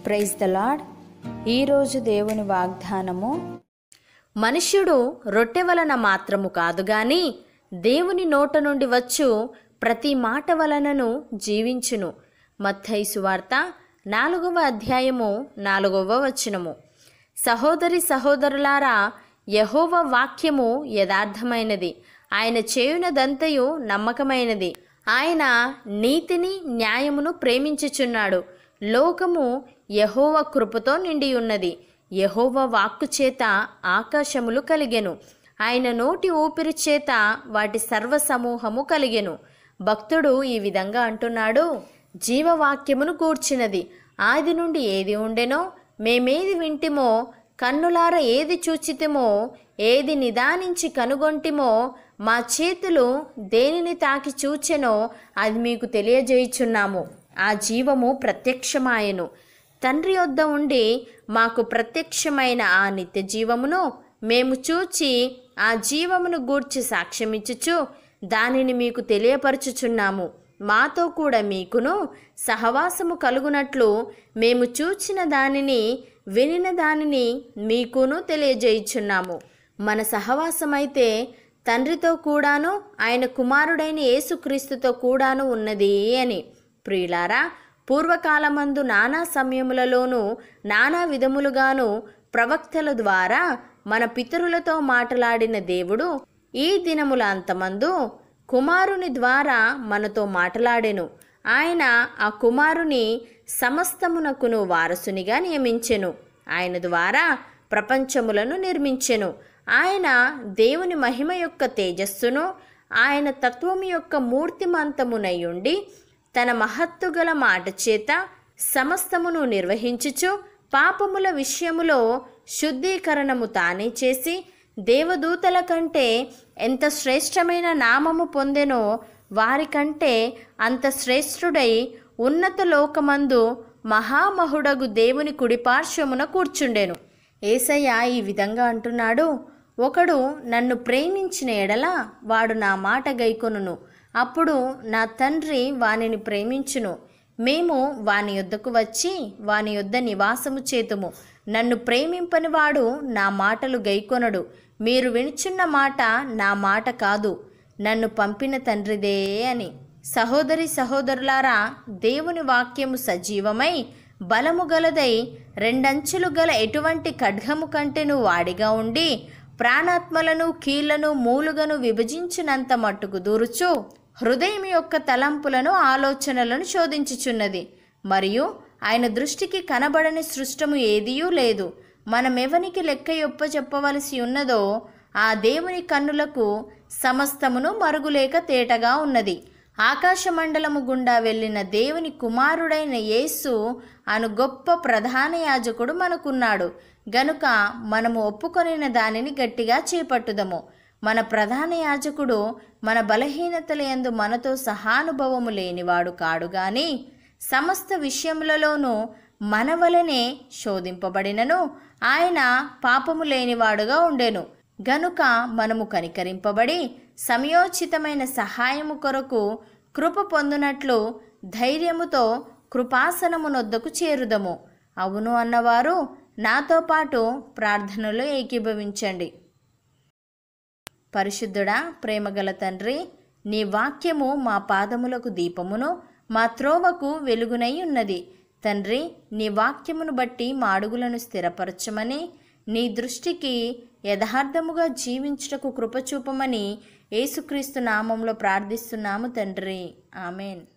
praise the lord ఈరోజు దేవుని వాగ్దానము మనుష్యుడు రొట్టె వలన మాత్రము కాదు గాని దేవుని నోట నుండి వచ్చు ప్రతి మాట వలనను జీవించును మత్తయి సువార్త నాలుగవ అధ్యాయము నాలుగవ వచనము సహోదరి సహోదరులారా యహోవ వాక్యము యథార్థమైనది ఆయన చేయునదంతయు నమ్మకమైనది ఆయన నీతిని న్యాయమును ప్రేమించుచున్నాడు లోకము యహోవ కృపతో నిండి ఉన్నది యహోవ వాక్కు చేత ఆకాశములు కలిగెను ఆయన నోటి ఊపిరి చేత వాటి సర్వ సమూహము కలిగెను భక్తుడు ఈ విధంగా అంటున్నాడు జీవవాక్యమును కూర్చినది ఆది నుండి ఏది ఉండెనో మేమేది వింటిమో కన్నులార ఏది చూచితిమో ఏది నిదానించి కనుగొంటిమో మా చేతులు దేనిని తాకి చూచెనో అది మీకు తెలియజేయుచున్నాము ఆ జీవము ప్రత్యక్షమాయెను తండ్రి వద్ద ఉండి మాకు ప్రత్యక్షమైన ఆ నిత్య జీవమును మేము చూచి ఆ జీవమును గూర్చి సాక్ష్యమిచ్చుచు దానిని మీకు తెలియపరచుచున్నాము మాతో కూడా మీకును సహవాసము కలుగునట్లు మేము చూచిన దానిని వినిన దానిని మీకును తెలియజేయుచున్నాము మన సహవాసమైతే తండ్రితో కూడాను ఆయన కుమారుడైన యేసుక్రీస్తుతో కూడాను ఉన్నది అని ప్రియులారా పూర్వకాలమందు నానా సమయములలోనూ నానా విధములుగాను ప్రవక్తల ద్వారా మన పితరులతో మాట్లాడిన దేవుడు ఈ దినముల అంతమందు కుమారుని ద్వారా మనతో మాట్లాడెను ఆయన ఆ కుమారుని సమస్తమునకును వారసునిగా నియమించెను ఆయన ద్వారా ప్రపంచములను నిర్మించెను ఆయన దేవుని మహిమ యొక్క తేజస్సును ఆయన తత్వము యొక్క మూర్తిమంతమునయుండి తన మహత్తుగల మాట చేత సమస్తమును నిర్వహించుచు పాపముల విషయములో శుద్ధీకరణము తానే చేసి దేవదూతల కంటే ఎంత శ్రేష్టమైన నామము పొందెనో వారికంటే అంత శ్రేష్ఠుడై ఉన్నత లోకమందు మహామహుడగు దేవుని కుడిపార్శ్వమున కూర్చుండెను ఏసయ్య ఈ విధంగా అంటున్నాడు ఒకడు నన్ను ప్రేమించిన ఎడల వాడు నా మాట గైకొనును అప్పుడు నా తండ్రి వానిని ప్రేమించును మేము వాని యొద్దకు వచ్చి వాని యొద్ద నివాసము చేతుము నన్ను ప్రేమింపని వాడు నా మాటలు గైకొనడు మీరు వినుచున్న మాట నా మాట కాదు నన్ను పంపిన తండ్రిదే అని సహోదరి సహోదరులారా దేవుని వాక్యము సజీవమై బలము గలదై రెండంచులు గల ఎటువంటి ఖడ్గము కంటెను వాడిగా ఉండి ప్రాణాత్మలను కీళ్లను మూలుగను విభజించినంత మట్టుకు దూరుచు హృదయం యొక్క తలంపులను ఆలోచనలను శోధించుచున్నది మరియు ఆయన దృష్టికి కనబడని సృష్టము ఏదియూ లేదు మనమెవనికి లెక్క యొప్ప చెప్పవలసి ఉన్నదో ఆ దేవుని కన్నులకు సమస్తమును మరుగులేక తేటగా ఉన్నది ఆకాశమండలము గుండా వెళ్ళిన దేవుని కుమారుడైన యేసు అను గొప్ప ప్రధాన యాజకుడు మనకున్నాడు గనుక మనము ఒప్పుకొనిన దానిని గట్టిగా చేపట్టుదము మన ప్రధాన యాజకుడు మన బలహీనతల యందు మనతో సహానుభవము లేనివాడు కాడు గాని సమస్త విషయములలోనూ మన వలనే శోధింపబడినను ఆయన పాపము లేనివాడుగా ఉండెను గనుక మనము కనికరింపబడి సమయోచితమైన సహాయము కొరకు కృప పొందునట్లు ధైర్యముతో కృపాసనమునొద్దకు చేరుదము అవును అన్నవారు నాతో పాటు ప్రార్థనలో ఏకీభవించండి పరిశుద్ధుడా ప్రేమగల తండ్రి నీ వాక్యము మా పాదములకు దీపమును మా త్రోవకు వెలుగునై ఉన్నది తండ్రి నీ వాక్యమును బట్టి మా అడుగులను స్థిరపరచమని నీ దృష్టికి యథార్థముగా జీవించుటకు కృపచూపమని యేసుక్రీస్తు నామంలో ప్రార్థిస్తున్నాము తండ్రి ఆమెన్